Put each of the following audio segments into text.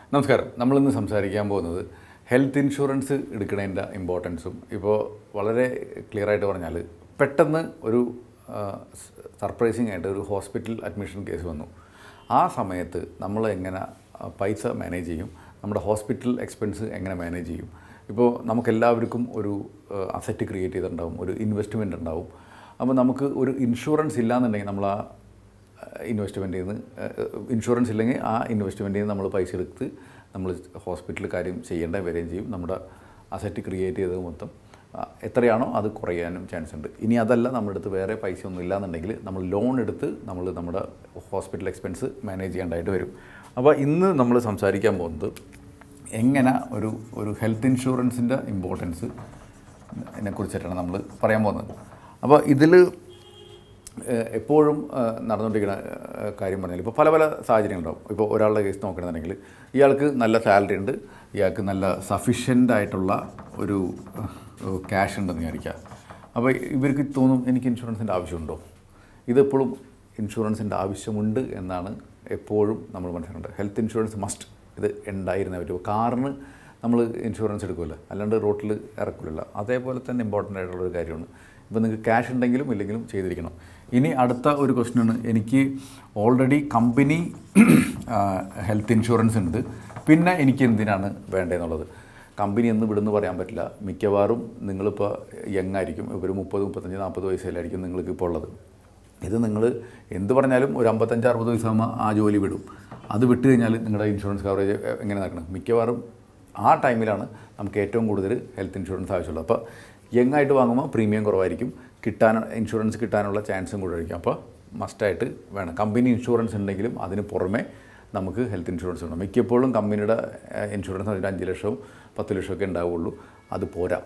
നമസ്കാരം നമ്മളിന്ന് സംസാരിക്കാൻ പോകുന്നത് ഹെൽത്ത് ഇൻഷുറൻസ് എടുക്കുന്നതിൻ്റെ ഇമ്പോർട്ടൻസും ഇപ്പോൾ വളരെ ക്ലിയർ ആയിട്ട് പറഞ്ഞാൽ പെട്ടെന്ന് ഒരു സർപ്രൈസിങ് ആയിട്ട് ഒരു ഹോസ്പിറ്റൽ അഡ്മിഷൻ കേസ് വന്നു ആ സമയത്ത് നമ്മൾ എങ്ങനെ ആ, പൈസ മാനേജ് ചെയ്യും നമ്മുടെ ഹോസ്പിറ്റൽ എക്സ്പെൻസ് എങ്ങനെ മാനേജ് ചെയ്യും ഇപ്പോൾ നമുക്കെല്ലാവർക്കും ഒരു അസറ്റ് ക്രിയേറ്റ് ചെയ്തിട്ടുണ്ടാവും ഒരു ഇൻവെസ്റ്റ്മെൻ്റ് ഉണ്ടാവും അപ്പോൾ നമുക്ക് ഒരു ഇൻഷുറൻസ് ഇല്ലാന്നുണ്ടെങ്കിൽ നമ്മൾ ആ ഇൻവെസ്റ്റ്മെൻറ്റിൽ നിന്ന് ഇൻഷുറൻസ് ഇല്ലെങ്കിൽ ആ ഇൻവെസ്റ്റ്മെൻറ്റിൽ നിന്ന് നമ്മൾ പൈസ എടുത്ത് നമ്മൾ ഹോസ്പിറ്റലിൽ കാര്യം ചെയ്യേണ്ട വരികയും ചെയ്യും നമ്മുടെ അസറ്റ് ക്രിയേറ്റ് ചെയ്തത് മൊത്തം ആ, എത്രയാണോ അത് കുറയാനും ചാൻസ് ഉണ്ട് ഇനി അതല്ല നമ്മുടെ അടുത്ത് വേറെ പൈസ ഒന്നും ഇല്ലാന്നുണ്ടെങ്കിൽ നമ്മൾ ലോൺ എടുത്ത് നമ്മൾ നമ്മുടെ ഹോസ്പിറ്റൽ എക്സ്പെൻസ് മാനേജ് ചെയ്യേണ്ടതായിട്ട് വരും അപ്പോൾ ഇന്ന് നമ്മൾ സംസാരിക്കാൻ പോകുന്നത് എങ്ങനെ ഒരു ഒരു ഹെൽത്ത് ഇൻഷുറൻസിൻ്റെ ഇമ്പോർട്ടൻസ് ഇതിനെക്കുറിച്ചിട്ടാണ് നമ്മൾ പറയാൻ പോകുന്നത് അപ്പോൾ ഇതിൽ എപ്പോഴും ഏഹ്, നടന്നുകൊണ്ടിരിക്കുന്ന ഏഹ്, കാര്യം പറഞ്ഞാൽ ഇപ്പോൾ പല പല സാഹചര്യങ്ങളുണ്ടാവും ഇപ്പോൾ ഒരാളുടെ കേസ് നോക്കണമെന്നുണ്ടെങ്കിൽ ഇയാൾക്ക് നല്ല സാലറി ഉണ്ട് ഇയാൾക്ക് നല്ല സഫീഷ്യൻ്റ് ആയിട്ടുള്ള ഒരു ക്യാഷ് ഉണ്ടെന്ന് വിചാരിക്കുക അപ്പോൾ ഇവർക്ക് തോന്നും എനിക്ക് ഇൻഷുറൻസിൻ്റെ ആവശ്യമുണ്ടോ ഇതെപ്പോഴും ഇൻഷുറൻസിൻ്റെ ആവശ്യമുണ്ട് എന്നാണ് എപ്പോഴും നമ്മൾ മനസ്സിലാക്കേണ്ടത് ഹെൽത്ത് ഇൻഷുറൻസ് മസ്റ്റ് ഇത് ഉണ്ടായിരുന്നേ പറ്റുമോ കാറിന് നമ്മൾ ഇൻഷുറൻസ് എടുക്കുമല്ലോ അല്ലാണ്ട് റോട്ടിൽ ഇറക്കില്ല അതേപോലെ തന്നെ ഇമ്പോർട്ടൻ്റ് ആയിട്ടുള്ള ഒരു കാര്യമാണ് ഇപ്പോൾ നിങ്ങൾക്ക് ക്യാഷ് ഉണ്ടെങ്കിലും ഇല്ലെങ്കിലും ചെയ്തിരിക്കണം ഇനി അടുത്ത ഒരു ക്വസ്റ്റ്യനാണ് എനിക്ക് ഓൾറെഡി കമ്പനി ഹെൽത്ത് ഇൻഷുറൻസ് ഉണ്ട് പിന്നെ എനിക്ക് എന്തിനാണ് വേണ്ടതെന്നുള്ളത് കമ്പനി എന്ന് വിടുന്ന് പറയാൻ പറ്റില്ല മിക്കവാറും നിങ്ങളിപ്പോൾ യങ് ആയിരിക്കും ഇപ്പോൾ ഒരു മുപ്പത് മുപ്പത്തഞ്ച് നാൽപ്പത് വയസ്സിലായിരിക്കും നിങ്ങൾക്ക് ഇപ്പോൾ ഉള്ളത് ഇത് നിങ്ങൾ എന്ത് പറഞ്ഞാലും ഒരു അമ്പത്തഞ്ച് അറുപത് വയസ്സാകുമ്പോൾ ആ ജോലി വിടും അത് വിട്ട് കഴിഞ്ഞാൽ നിങ്ങളുടെ ഇൻഷുറൻസ് കവറേജ് എങ്ങനെ നടക്കണം മിക്കവാറും ആ ടൈമിലാണ് നമുക്ക് ഏറ്റവും കൂടുതൽ ഹെൽത്ത് ഇൻഷുറൻസ് ആവശ്യമുള്ളത് അപ്പോൾ യങ് ആയിട്ട് വാങ്ങുമ്പോൾ പ്രീമിയം കുറവായിരിക്കും കിട്ടാൻ ഇൻഷുറൻസ് കിട്ടാനുള്ള ചാൻസും കൂടുതലായിരിക്കും അപ്പോൾ മസ്റ്റായിട്ട് വേണം കമ്പനി ഇൻഷുറൻസ് ഉണ്ടെങ്കിലും അതിന് പുറമെ നമുക്ക് ഹെൽത്ത് ഇൻഷുറൻസ് വേണം മിക്കപ്പോഴും കമ്പനിയുടെ ഏഹ്, ഇൻഷുറൻസ് ഒരു അഞ്ച് ലക്ഷവും പത്ത് ലക്ഷമൊക്കെ ഉണ്ടാവുള്ളൂ അത് പോരാ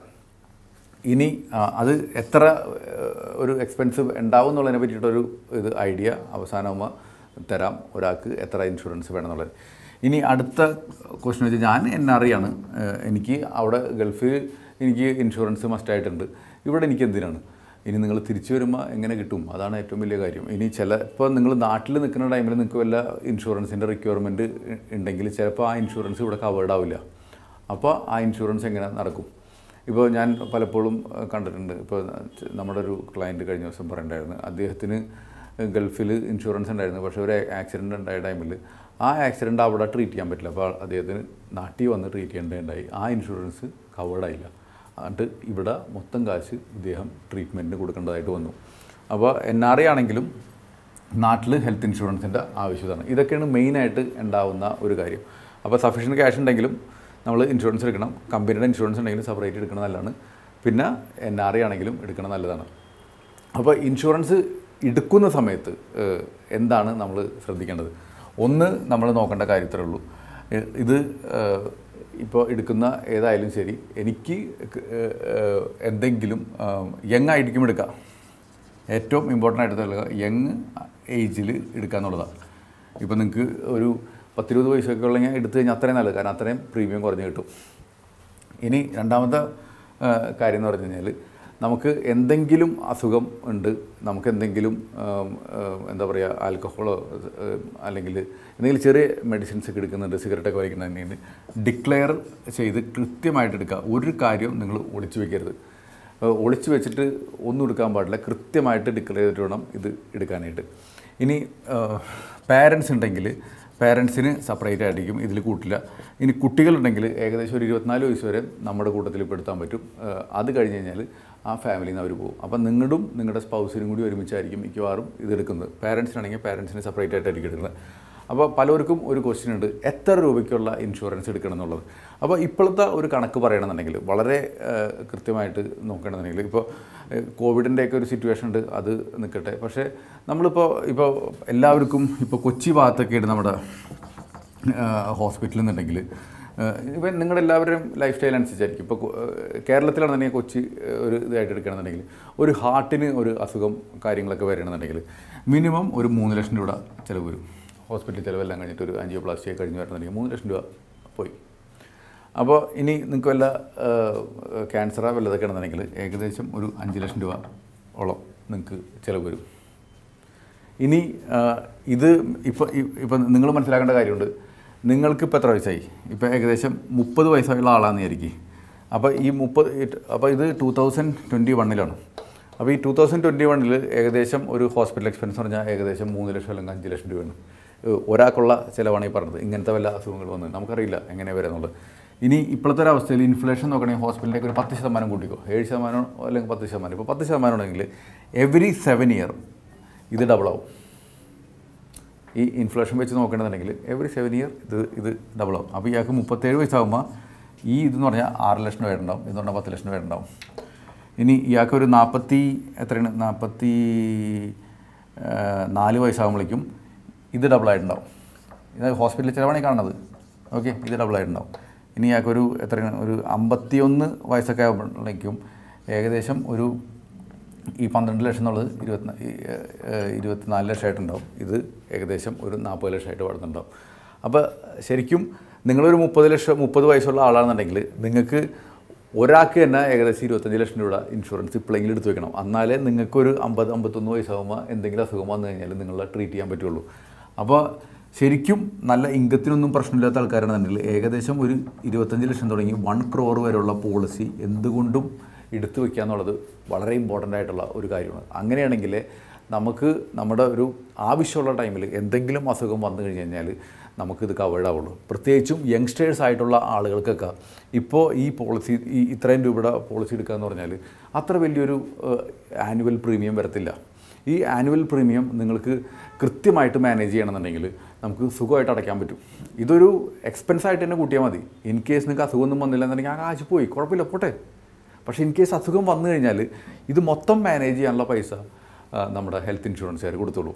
ഇനി ആ, അത് എത്ര ഏഹ്, ഒരു എക്സ്പെൻസ് ഉണ്ടാവും എന്നുള്ളതിനെ പറ്റിയിട്ടൊരു ഇത് ഐഡിയ അവസാനമാകുമ്പോൾ തരാം ഒരാൾക്ക് എത്ര ഇൻഷുറൻസ് വേണമെന്നുള്ളത് ഇനി അടുത്ത ക്വസ്റ്റ്യൻ വെച്ചാൽ ഞാൻ എന്നെ അറിയാണ് ഏഹ്, എനിക്ക് അവിടെ ഗൾഫിൽ എനിക്ക് ഇൻഷുറൻസ് മസ്റ്റായിട്ടുണ്ട് ഇവിടെ എനിക്ക് എന്തിനാണ് ഇനി നിങ്ങൾ തിരിച്ചു വരുമ്പോൾ എങ്ങനെ കിട്ടും അതാണ് ഏറ്റവും വലിയ കാര്യം ഇനി ചില ഇപ്പോൾ നിങ്ങൾ നാട്ടിൽ നിൽക്കുന്ന ടൈമിൽ നിങ്ങൾക്ക് വല്ല ഇൻഷുറൻസിൻ്റെ റിക്വയർമെൻറ്റ് ഉണ്ടെങ്കിൽ ചിലപ്പോൾ ആ ഇൻഷുറൻസ് ഇവിടെ കവേർഡ് ആവില്ല അപ്പോൾ ആ ഇൻഷുറൻസ് എങ്ങനെ നടക്കും ഇപ്പോൾ ഞാൻ പലപ്പോഴും ഏഹ്, കണ്ടിട്ടുണ്ട് ഇപ്പോൾ നമ്മുടെ ഒരു ക്ലയൻറ്റ് കഴിഞ്ഞ ദിവസം പറയണ്ടായിരുന്നു അദ്ദേഹത്തിന് ഗൾഫിൽ ഇൻഷുറൻസ് ഉണ്ടായിരുന്നു പക്ഷേ ഒരു ആക്സിഡൻറ്റ് ഉണ്ടായ ടൈമിൽ ആ ആക്സിഡൻറ്റ് അവിടെ ട്രീറ്റ് ചെയ്യാൻ പറ്റില്ല അപ്പോൾ അദ്ദേഹത്തിന് നാട്ടിൽ വന്ന് ട്രീറ്റ് ചെയ്യേണ്ടതുണ്ടായി ആ ഇൻഷുറൻസ് കവേർഡായില്ല എന്നിട്ട് ഇവിടെ മൊത്തം കാശ് ഇദ്ദേഹം ട്രീറ്റ്മെൻറ്റിന് കൊടുക്കേണ്ടതായിട്ട് വന്നു അപ്പോൾ എൻ ആർ ഐ ആണെങ്കിലും നാട്ടിൽ ഹെൽത്ത് ഇൻഷുറൻസിൻ്റെ ആവശ്യമാണ് ഇതൊക്കെയാണ് മെയിനായിട്ട് ഉണ്ടാവുന്ന ഒരു കാര്യം അപ്പോൾ സഫീഷ്യൻറ്റ് ക്യാഷ് ഉണ്ടെങ്കിലും നമ്മൾ ഇൻഷുറൻസ് എടുക്കണം കമ്പനിയുടെ ഇൻഷുറൻസ് ഉണ്ടെങ്കിലും സെപ്പറേറ്റ് എടുക്കണം നല്ലതാണ് പിന്നെ എൻ ആർ ഐ ആണെങ്കിലും എടുക്കണം നല്ലതാണ് അപ്പോൾ ഇൻഷുറൻസ് എടുക്കുന്ന സമയത്ത് ഏഹ്, എന്താണ് നമ്മൾ ശ്രദ്ധിക്കേണ്ടത് ഒന്ന് നമ്മൾ നോക്കേണ്ട കാര്യത്തിലേ ഉള്ളൂ ഏഹ്, ഇത് ഏഹ്, ഇപ്പോൾ എടുക്കുന്ന ഏതായാലും ശരി എനിക്ക് ഏഹ്, ഏഹ്, എന്തെങ്കിലും യങ് ആയിരിക്കും എടുക്കാം ഏറ്റവും ഇമ്പോർട്ടൻ്റ് ആയിട്ടുള്ള യങ് ഏജിൽ എടുക്കുക എന്നുള്ളതാണ് ഇപ്പോൾ നിങ്ങൾക്ക് ഒരു പത്തിരുപത് വയസ്സൊക്കെ ഉള്ളെങ്കിൽ എടുത്തു കഴിഞ്ഞാൽ അത്രയും നല്ലത് കാരണം അത്രയും പ്രീമിയം കുറഞ്ഞ് കിട്ടും ഇനി രണ്ടാമത്തെ ആ, കാര്യം എന്ന് പറഞ്ഞു കഴിഞ്ഞാൽ നമുക്ക് എന്തെങ്കിലും അസുഖം ഉണ്ട് നമുക്ക് എന്തെങ്കിലും ആം, ആ, എന്താ പറയുക ആൽക്കഹോളോ ആ, അല്ലെങ്കിൽ എന്തെങ്കിലും ചെറിയ മെഡിസിൻസ് ഒക്കെ എടുക്കുന്നുണ്ട് സിഗരറ്റൊക്കെ വലിക്കുന്നുണ്ടെങ്കിൽ ഡിക്ലെയർ ചെയ്ത് കൃത്യമായിട്ട് എടുക്കുക ഒരു കാര്യം നിങ്ങൾ ഒളിച്ചു വെക്കരുത് ആ, ഒളിച്ചു വെച്ചിട്ട് ഒന്നും എടുക്കാൻ പാടില്ല കൃത്യമായിട്ട് ഡിക്ലെയർ ചെയ്തിട്ട് വേണം ഇത് എടുക്കാനായിട്ട് ഇനി പാരൻസ് ഉണ്ടെങ്കിൽ പാരൻസിന് സെപ്പറേറ്റ് ആയിരിക്കും ഇതിൽ കൂട്ടില്ല ഇനി കുട്ടികളുണ്ടെങ്കിൽ ഏകദേശം ഒരു ഇരുപത്തിനാല് വയസ്സ് വരെ നമ്മുടെ കൂട്ടത്തിൽ പെടുത്താൻ പറ്റും ഏഹ് അത് കഴിഞ്ഞ് കഴിഞ്ഞാൽ ആ ഫാമിലിയിൽ നിന്ന് അവർ പോകും അപ്പം നിങ്ങളും നിങ്ങളുടെ സ്പൗസിനും കൂടി ഒരുമിച്ചായിരിക്കും മിക്കവാറും ഇതെടുക്കുന്നത് പാരൻസിനാണെങ്കിൽ പാരൻസിന് സെപ്പറേറ്റ് ആയിട്ടായിരിക്കും എടുക്കുന്നത് അപ്പോൾ പലർക്കും ഒരു ക്വസ്റ്റ്യൻ ഉണ്ട് എത്ര രൂപയ്ക്കുള്ള ഇൻഷുറൻസ് എടുക്കണം എന്നുള്ളത് അപ്പോൾ ഇപ്പോഴത്തെ ഒരു കണക്ക് പറയണമെന്നുണ്ടെങ്കിൽ വളരെ ഏഹ്, കൃത്യമായിട്ട് നോക്കണമെന്നുണ്ടെങ്കിൽ ഇപ്പോൾ കോവിഡിൻ്റെയൊക്കെ ഒരു സിറ്റുവേഷൻ ഉണ്ട് അത് നിൽക്കട്ടെ പക്ഷേ നമ്മളിപ്പോൾ ഇപ്പോൾ എല്ലാവർക്കും ഇപ്പോൾ കൊച്ചി ഭാഗത്തൊക്കെയാണ് നമ്മുടെ ഹോസ്പിറ്റലിൽ നിന്നുണ്ടെങ്കിൽ ഇപ്പം നിങ്ങളുടെ എല്ലാവരുടെയും ലൈഫ് സ്റ്റൈൽ അനുസരിച്ചായിരിക്കും ഇപ്പോൾ കേരളത്തിലാണെന്നുണ്ടെങ്കിൽ കൊച്ചി ഏഹ്, ഒരു ഇതായിട്ട് എടുക്കുകയാണെന്നുണ്ടെങ്കിൽ ഒരു ഹാർട്ടിന് ഒരു അസുഖം കാര്യങ്ങളൊക്കെ വരികയാണെന്നുണ്ടെങ്കിൽ മിനിമം ഒരു മൂന്ന് ലക്ഷം രൂപ ചിലവ് വരും ഹോസ്പിറ്റൽ ചിലവെല്ലാം കഴിഞ്ഞിട്ട് ഒരു ആൻജിയോപ്ലാസ്റ്റി കഴിഞ്ഞ് വരണമെന്നുണ്ടെങ്കിൽ മൂന്ന് ലക്ഷം രൂപ പോയി അപ്പോൾ ഇനി നിങ്ങൾക്ക് വല്ല ക്യാൻസറോ വല്ലതൊക്കെ ആണെന്നുണ്ടെങ്കിൽ ഏകദേശം ഒരു അഞ്ച് ലക്ഷം രൂപ ഓളം നിങ്ങൾക്ക് ചിലവ് വരും ഇനി ആ, ഇത് ഇപ്പോൾ ഇപ്പം നിങ്ങൾ മനസ്സിലാക്കേണ്ട കാര്യമുണ്ട് നിങ്ങൾക്ക് ഇപ്പോൾ എത്ര വയസ്സായി ഇപ്പോൾ ഏകദേശം മുപ്പത് വയസ്സുള്ള ആളാണെന്ന് വിചാരിക്കും അപ്പോൾ ഈ മുപ്പത് അപ്പോൾ ഇത് ടൂ തൗസൻഡ് ട്വൻറ്റി വണ്ണിലാണ് അപ്പോൾ ഈ ടൂ തൗസൻഡ് ട്വൻറ്റി വണ്ണിൽ ഏകദേശം ഒരു ഹോസ്പിറ്റൽ എക്സ്പെൻസ് പറഞ്ഞാൽ ഏകദേശം മൂന്ന് ലക്ഷം അല്ലെങ്കിൽ അഞ്ച് ലക്ഷം രൂപയാണ് ഏഹ് ഒരാൾക്കുള്ള ചിലവാണ് ഈ പറഞ്ഞത് ഇങ്ങനത്തെ വല്ല അസുഖങ്ങൾ വന്ന് നമുക്കറിയില്ല എങ്ങനെ വരുന്നുള്ളത് ഇനി ഇപ്പോഴത്തെ ഒരു അവസ്ഥയിൽ ഇൻഫ്ലേഷൻ നോക്കണമെങ്കിൽ ഹോസ്പിറ്റലിലേക്ക് ഒരു പത്ത് ശതമാനം കൂട്ടിക്കോ ഏഴ് ശതമാനം അല്ലെങ്കിൽ പത്ത് ശതമാനം ഇപ്പോൾ പത്ത് ശതമാനം ഉണ്ടെങ്കിൽ എവറി സെവൻ ഇയർ ഇത് ഡബിൾ ആവും ഈ ഇൻഫ്ലേഷൻ വെച്ച് നോക്കണമെന്നുണ്ടെങ്കിൽ എവറി സെവൻ ഇയർ ഇത് ഇത് ഡബിൾ ആവും അപ്പോൾ ഇയാൾക്ക് മുപ്പത്തേഴ് വയസ്സാകുമ്പോൾ ഈ ഇതെന്ന് പറഞ്ഞാൽ ആറ് ലക്ഷം രൂപ ഉണ്ടാവും ഇതെന്ന് പറഞ്ഞാൽ പത്ത് ലക്ഷം രൂപ ഉണ്ടാവും ഇനി ഇയാൾക്ക് ഒരു നാൽപ്പത്തി എത്രയാണ് നാൽപ്പത്തി നാല് വയസ്സാകുമ്പോഴേക്കും ഇത് ഡബിളായിട്ടുണ്ടാവും ഇത് ഹോസ്പിറ്റലിൽ ചിലവാണ് ഈ കാണുന്നത് ഓക്കെ ഇത് ഡബിളായിട്ടുണ്ടാവും ഇനി ഇയാൾക്കൊരു എത്രയാണ് ഒരു അമ്പത്തിയൊന്ന് വയസ്സൊക്കെ ആകുമ്പോഴേക്കും ഏകദേശം ഒരു ഈ പന്ത്രണ്ട് ലക്ഷം എന്നുള്ളത് ഇരുപത്തി ഇരുപത്തിനാല് ലക്ഷമായിട്ടുണ്ടാവും ഇത് ഏകദേശം ഒരു നാൽപ്പത് ലക്ഷമായിട്ട് വളർന്നുണ്ടാവും അപ്പോൾ ശരിക്കും നിങ്ങളൊരു മുപ്പത് ലക്ഷം മുപ്പത് വയസ്സുള്ള ആളാണെന്നുണ്ടെങ്കിൽ നിങ്ങൾക്ക് ഒരാൾക്ക് തന്നെ ഏകദേശം ഇരുപത്തഞ്ച് ലക്ഷം രൂപ ഇൻഷുറൻസ് ഇപ്പോഴെങ്കിലും എടുത്ത് വെക്കണം എന്നാലേ നിങ്ങൾക്കൊരു അമ്പത് അമ്പത്തൊന്ന് വയസ്സാകുമ്പോൾ എന്തെങ്കിലും അസുഖം വന്നു കഴിഞ്ഞാൽ നിങ്ങളെ ട്രീറ്റ് ചെയ്യാൻ പറ്റുള്ളൂ അപ്പോൾ ശരിക്കും നല്ല ഇംഗത്തിനൊന്നും പ്രശ്നമില്ലാത്ത ആൾക്കാരാണെന്നുണ്ടെങ്കിൽ ഏകദേശം ഒരു ഇരുപത്തഞ്ച് ലക്ഷം തുടങ്ങി വൺ ക്രോർ വരെയുള്ള പോളിസി എന്തുകൊണ്ടും എടുത്തു വെക്കുക എന്നുള്ളത് വളരെ ഇമ്പോർട്ടൻ്റ് ആയിട്ടുള്ള ഒരു കാര്യമാണ് അങ്ങനെയാണെങ്കിൽ നമുക്ക് നമ്മുടെ ഒരു ആവശ്യമുള്ള ടൈമിൽ എന്തെങ്കിലും അസുഖം വന്നു കഴിഞ്ഞ് കഴിഞ്ഞാൽ നമുക്കിത് കവേർഡ് ആവുള്ളൂ പ്രത്യേകിച്ചും യങ്സ്റ്റേഴ്സ് ആയിട്ടുള്ള ആളുകൾക്കൊക്കെ ഇപ്പോൾ ഈ പോളിസി ഈ ഇത്രയും രൂപയുടെ പോളിസി എടുക്കുക എന്ന് പറഞ്ഞാൽ അത്ര വലിയൊരു ആനുവൽ പ്രീമിയം വരത്തില്ല ഈ ആനുവൽ പ്രീമിയം നിങ്ങൾക്ക് കൃത്യമായിട്ട് മാനേജ് ചെയ്യണമെന്നുണ്ടെങ്കിൽ നമുക്ക് സുഖമായിട്ട് അടയ്ക്കാൻ പറ്റും ഇതൊരു എക്സ്പെൻസ് ആയിട്ട് തന്നെ കൂട്ടിയാൽ മതി ഇൻ കേസ് നിങ്ങൾക്ക് അസുഖമൊന്നും വന്നില്ല എന്നുണ്ടെങ്കിൽ ആ കാശ് പോയി കുഴപ്പമില്ല പോട്ടെ പക്ഷേ ഇൻ കേസ് അസുഖം വന്നു കഴിഞ്ഞാൽ ഇത് മൊത്തം മാനേജ് ചെയ്യാനുള്ള പൈസ ആ, നമ്മുടെ ഹെൽത്ത് ഇൻഷുറൻസുകാർ കൊടുത്തോളൂ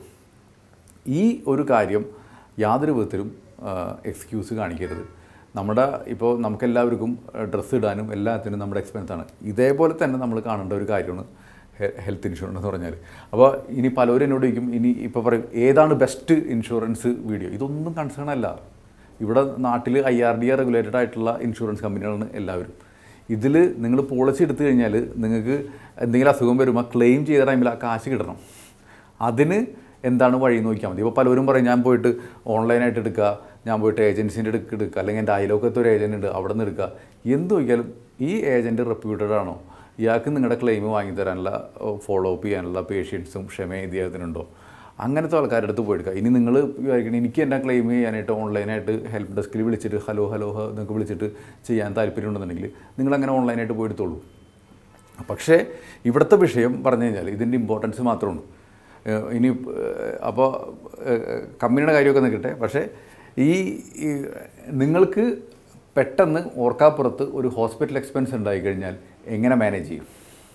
ഈ ഒരു കാര്യം യാതൊരു വിധത്തിലും എക്സ്ക്യൂസ് കാണിക്കരുത് നമ്മുടെ ഇപ്പോൾ നമുക്കെല്ലാവർക്കും ഡ്രസ്സ് ഇടാനും എല്ലാത്തിനും നമ്മുടെ എക്സ്പെൻസ് ആണ് ഇതേപോലെ തന്നെ നമ്മൾ കാണേണ്ട ഒരു കാര്യമാണ് ഹെൽത്ത് ഇൻഷുറൻസ് എന്ന് പറഞ്ഞാൽ അപ്പോൾ ഇനി പലരും എന്നോട് ചോദിക്കും ഇനി ഇപ്പോൾ പറയും ഏതാണ് ബെസ്റ്റ് ഇൻഷുറൻസ് വീഡിയോ ഇതൊന്നും കൺസേൺ അല്ല ഇവിടെ നാട്ടിൽ I R D A regulated ആയിട്ടുള്ള ഇൻഷുറൻസ് കമ്പനികളാണ് എല്ലാവരും ഇതിൽ നിങ്ങൾ പോളിസി എടുത്തു കഴിഞ്ഞാൽ നിങ്ങൾക്ക് എന്തെങ്കിലും അസുഖം വരുമ്പോൾ ക്ലെയിം ചെയ്ത ടൈമിൽ ആ കാശ് കിട്ടണം അതിന് എന്താണ് വഴി എന്ന് നോക്കിയാൽ മതി ഇപ്പോൾ പലരും പറയും ഞാൻ പോയിട്ട് ഓൺലൈനായിട്ട് എടുക്കുക ഞാൻ പോയിട്ട് ഏജൻസിൻ്റെ അടുക്ക് എടുക്കുക അല്ലെങ്കിൽ എൻ്റെ അയലോക്കത്തെ ഒരു ഏജൻറ് ഉണ്ട് അവിടെ നിന്ന് എടുക്കുക എന്ത് നോക്കിയാലും ഈ ഏജൻറ്റ് റെപ്യൂട്ടഡ് ആണോ ഇയാൾക്ക് നിങ്ങളുടെ ക്ലെയിം വാങ്ങിത്തരാനുള്ള ഫോളോ അപ്പ് ചെയ്യാനുള്ള പേഷ്യൻസും ക്ഷമ ഇദ്ദേഹത്തിനുണ്ടോ അങ്ങനത്തെ ആൾക്കാരുടെ അടുത്ത് പോയി എടുക്കുക ഇനി നിങ്ങൾ വിചാരിക്കണം എനിക്ക് എൻ്റെ ക്ലെയിം ചെയ്യാനായിട്ട് ഓൺലൈനായിട്ട് ഹെൽപ്പ് ഡെസ്കിൽ വിളിച്ചിട്ട് ഹലോ ഹലോ ഹ എന്നൊക്കെ വിളിച്ചിട്ട് ചെയ്യാൻ താല്പര്യമുണ്ടെന്നുണ്ടെങ്കിൽ നിങ്ങൾ അങ്ങനെ ഓൺലൈനായിട്ട് പോയി എടുത്തോളൂ പക്ഷേ ഇവിടുത്തെ വിഷയം പറഞ്ഞു കഴിഞ്ഞാൽ ഇതിൻ്റെ ഇമ്പോർട്ടൻസ് മാത്രമാണ് ഏഹ് ഇനി ഏഹ് അപ്പോൾ ഏഹ് കമ്പനിയുടെ കാര്യമൊക്കെ നിൽക്കട്ടെ പക്ഷേ ഈ ഈ നിങ്ങൾക്ക് പെട്ടെന്ന് ഓർക്കാപ്പുറത്ത് ഒരു ഹോസ്പിറ്റൽ എക്സ്പെൻസ് ഉണ്ടായിക്കഴിഞ്ഞാൽ എങ്ങനെ മാനേജ് ചെയ്യും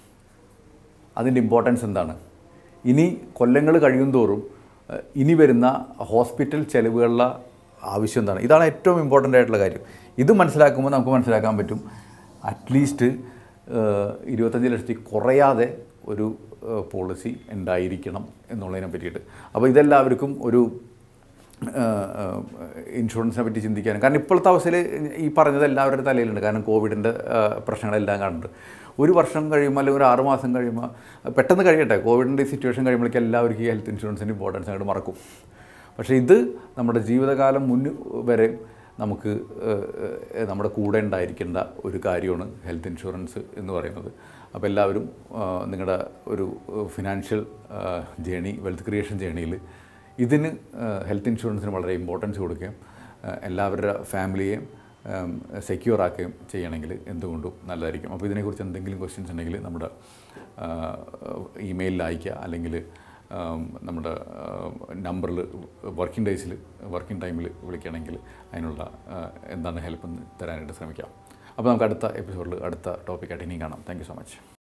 അതിൻ്റെ ഇമ്പോർട്ടൻസ് എന്താണ് ഇനി കൊല്ലങ്ങൾ കഴിയും തോറും ഏഹ് ഇനി വരുന്ന ഹോസ്പിറ്റൽ ചെലവുകളുടെ ആവശ്യം എന്താണ് ഇതാണ് ഏറ്റവും ഇമ്പോർട്ടൻ്റ് ആയിട്ടുള്ള കാര്യം ഇത് മനസ്സിലാക്കുമ്പോൾ നമുക്ക് മനസ്സിലാക്കാൻ പറ്റും അറ്റ്ലീസ്റ്റ് ഇരുപത്തഞ്ച് ലക്ഷത്തിൽ കുറയാതെ ഒരു പോളിസി ഉണ്ടായിരിക്കണം എന്നുള്ളതിനെ പറ്റിയിട്ട് അപ്പോൾ ഇതെല്ലാവർക്കും ഒരു ഇൻഷുറൻസിനെ പറ്റി ചിന്തിക്കാനും കാരണം ഇപ്പോഴത്തെ അവസ്ഥയിൽ ഈ പറഞ്ഞത് എല്ലാവരുടെ തലയിലുണ്ട് കാരണം കോവിഡിൻ്റെ പ്രശ്നങ്ങളെല്ലാം കാണുന്നുണ്ട് ഒരു വർഷം കഴിയുമ്പോൾ അല്ലെങ്കിൽ ഒരു ആറ് മാസം കഴിയുമ്പോൾ പെട്ടെന്ന് കഴിയട്ടെ കോവിഡിൻ്റെ സിറ്റുവേഷൻ കഴിയുമ്പോഴേക്കും എല്ലാവർക്കും ഈ ഹെൽത്ത് ഇൻഷുറൻസിൻ്റെ ഇമ്പോർട്ടൻസ് അങ്ങോട്ട് മറക്കും പക്ഷേ ഇത് നമ്മുടെ ജീവിതകാലം മുന്ന് വരെ നമുക്ക് ഏഹ്, ഏഹ്, നമ്മുടെ കൂടെ ഉണ്ടായിരിക്കേണ്ട ഒരു കാര്യമാണ് ഹെൽത്ത് ഇൻഷുറൻസ് എന്ന് പറയുന്നത് അപ്പോൾ എല്ലാവരും ആഹ്, നിങ്ങളുടെ ഒരു ഫിനാൻഷ്യൽ ജേണി വെൽത്ത് ക്രിയേഷൻ ജേണിയിൽ ഇതിന് ഹെൽത്ത് ഇൻഷുറൻസിന് വളരെ ഇമ്പോർട്ടൻസ് കൊടുക്കുകയും ആഹ്, എല്ലാവരുടെ ഫാമിലിയെയും സെക്യൂർ ആക്കുകയും ചെയ്യണമെങ്കിൽ എന്തുകൊണ്ടും നല്ലതായിരിക്കും അപ്പോൾ ഇതിനെക്കുറിച്ച് എന്തെങ്കിലും ക്വസ്റ്റ്യൻസ് ഉണ്ടെങ്കിൽ നമ്മുടെ ഇമെയിലിൽ അയയ്ക്കുക അല്ലെങ്കിൽ ആം, നമ്മുടെ നമ്പറിൽ വർക്കിംഗ് ഡേയ്സിൽ വർക്കിംഗ് ടൈമിൽ വിളിക്കുകയാണെങ്കിൽ അതിനുള്ള ആ, എന്താണ് ഹെൽപ്പ് എന്ന് തരാനായിട്ട് ശ്രമിക്കാം അപ്പോൾ നമുക്ക് അടുത്ത എപ്പിസോഡിൽ അടുത്ത ടോപ്പിക്കായിട്ട് ഇനിയും കാണാം താങ്ക് യു സോ മച്ച്